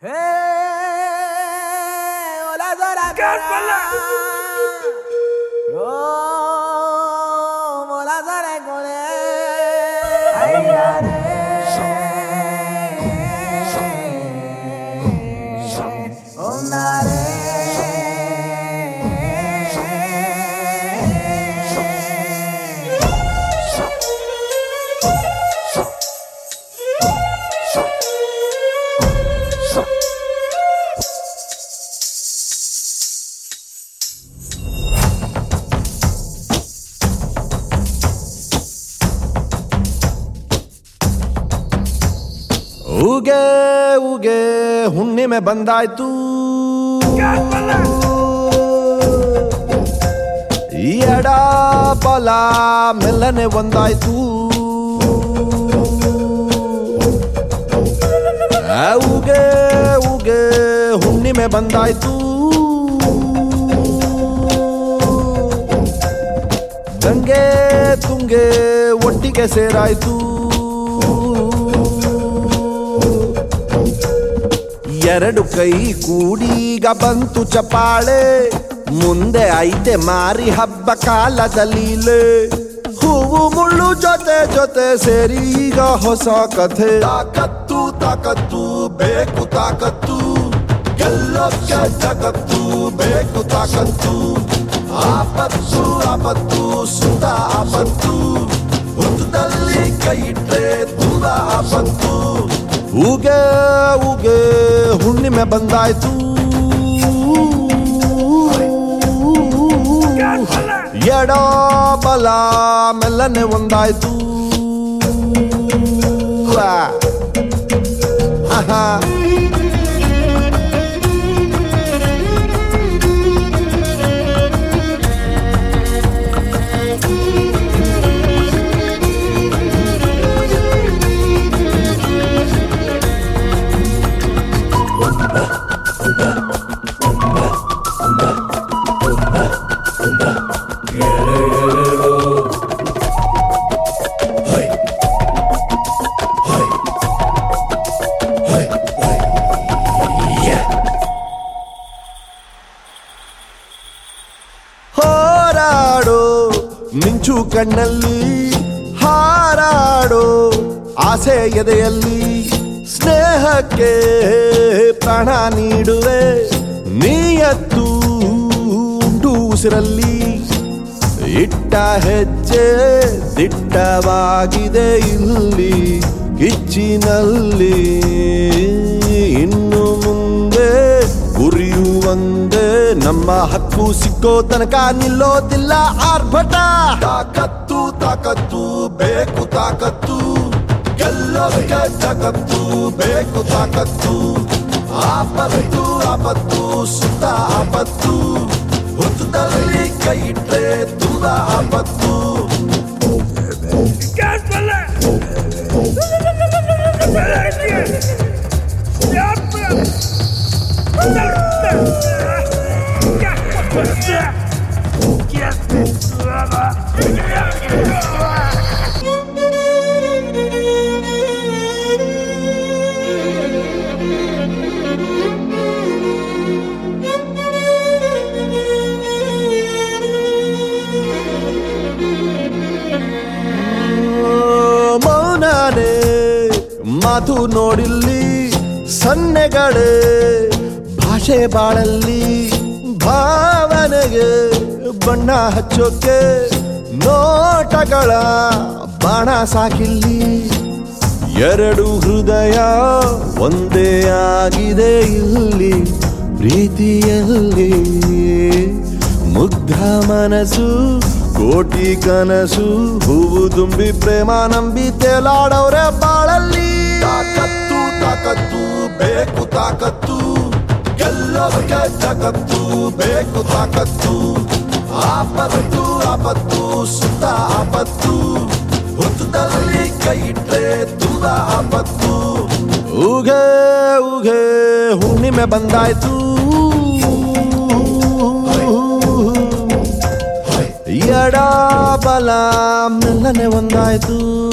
Hey, hola Zara. Oh, hola Zara Kole. Ay, yare. Oh, nare. ಉಗೆ ಉಗೆ ಹುಣ್ಣಿಮೆ ಬಂದಾಯ್ತು ಎಡ ಬಲ ಮೆಲ್ಲನೆ ಒಂದಾಯ್ತು ಆ, ಉಗೆ ಉಗೆ ಹುಣ್ಣಿಮೆ ಬಂದಾಯ್ತು ಗಂಗೆ ತುಂಗೆ ಒಟ್ಟಿಗೆ ಸೇರಾಯ್ತು ಎರಡು ಕೈ ಕೂಡೀಗ ಬಂತು ಚಪಾಳೆ ಮುಂದೆ ಐತೆ ಮಾರಿ ಹಬ್ಬ ಕಾಲದಲ್ಲೀಲೆ ಹೂವು ಮುಳ್ಳು ಜೊತೆ ಜೊತೆ ಸೇರಿ ಈಗ ಹೊಸ ಕಥೆ ತಾಕತ್ತು ತಾಕತ್ತು ಬೇಕು ತಾಕತ್ತು ಗೆಲ್ಲೋಕ್ಕೆ ಜಗತ್ತು ಬೇಕು ತಾಕತ್ತು ಆಪತ್ತು ಆಪತ್ತು ಸುತ ಆಪತ್ತು ಹುತ್ತದಲ್ಲಿ ಕೈ ಇಟ್ರೆ ದೂರ ಆಪತ್ತು ಉಗೆ ಉಗೆ ಹುಣ್ಣಿಮೆ ಬಂದಾಯ್ತು ಎಡ ಬಲ ಮೆಲ್ಲನೆ ಒಂದಾಯ್ತು ಆ. ಆಹಾ. ಹೋರಾಡೋ ಮಿಂಚು ಕಣ್ಣಲ್ಲಿ ಹಾರಾಡೋ ಆಸೆ ಎದೆಯಲ್ಲಿ ಸ್ನೇಹಕ್ಕೆ ಪ್ರಾಣ ನೀಡುವೆ ನೀಯತ್ತು ಉಂಟು ಉಸಿರಲ್ಲಿ ಇಟ್ಟ ಹೆಜ್ಜೆ ದಿಟ್ಟವಾಗಿದೆ ಇಲ್ಲಿ ಕಿಚ್ಚಿನಲ್ಲಿ ಇನ್ನು ಮುಂದೆ ಗುರಿಯುವಂದೆ ನಮ್ಮ ಹಕ್ಕು ಸಿಕ್ಕೋ ತನಕ ನಿಲ್ಲೋದಿಲ್ಲ ಆರ್ಭಟ ತಾಕತ್ತು ತಾಕತ್ತು ಬೇಕು ತಾಕತ್ತು ಗೆಲ್ಲೋದಕ್ಕೆ ಜಗತ್ತು ಬೇಕು ತಾಕತ್ತು ಆಪತ್ತು ಆಪತ್ತು ಸುತ್ತ ಆಪತ್ತು ಹುತ್ತದಲ್ಲಿ ಕೈ ಇಟ್ರೆ ದೂರ ಆಪತ್ತು ಮೌನಾನೆ ಮಾತು ನೋಡಿಲ್ಲಿ ಸನ್ನೆಗಳೇ ಭಾಷೆ ಬಾಳಲ್ಲಿ ಭಾವನೆಗೆ ಬಣ್ಣ ಹಚ್ಚೋಕೆ ನೋಟಗಳ ಬಾಣ ಸಾಕಿಲ್ಲಿ ಎರಡು ಹೃದಯ ಒಂದೇ ಆಗಿದೆ ಇಲ್ಲಿ ಪ್ರೀತಿಯಲ್ಲಿ ಮುಗ್ಧ ಮನಸ್ಸು ಕೋಟಿ ಕನಸು ಹೂವು ತುಂಬಿ ಪ್ರೇಮ ನಂಬಿ ತೇಲಾಡವ್ರೆ ಬಾಳಲ್ಲಿ ತಾಕತ್ತು ತಾಕತ್ತು ಬೇಕು ತಾಕತ್ತು ಗೆಲ್ಲೋದಕ್ಕೆ ಜಗತ್ತು ಬೇಕು ತಾಕತ್ತು ಆಪತ್ತು ಆಪತ್ತು ಸುತ್ತ ಆಪತ್ತು ಹುತ್ತದಲ್ಲಿ ಕೈ ಇಟ್ರೆ ದೂರ ಆಪತ್ತು ಉಗೆ ಉಗೆ ಹುಣ್ಣಿಮೆ ಬಂದಾಯ್ತು ಎಡ ಬಲ ಮೆಲ್ಲನೆ ಒಂದಾಯ್ತು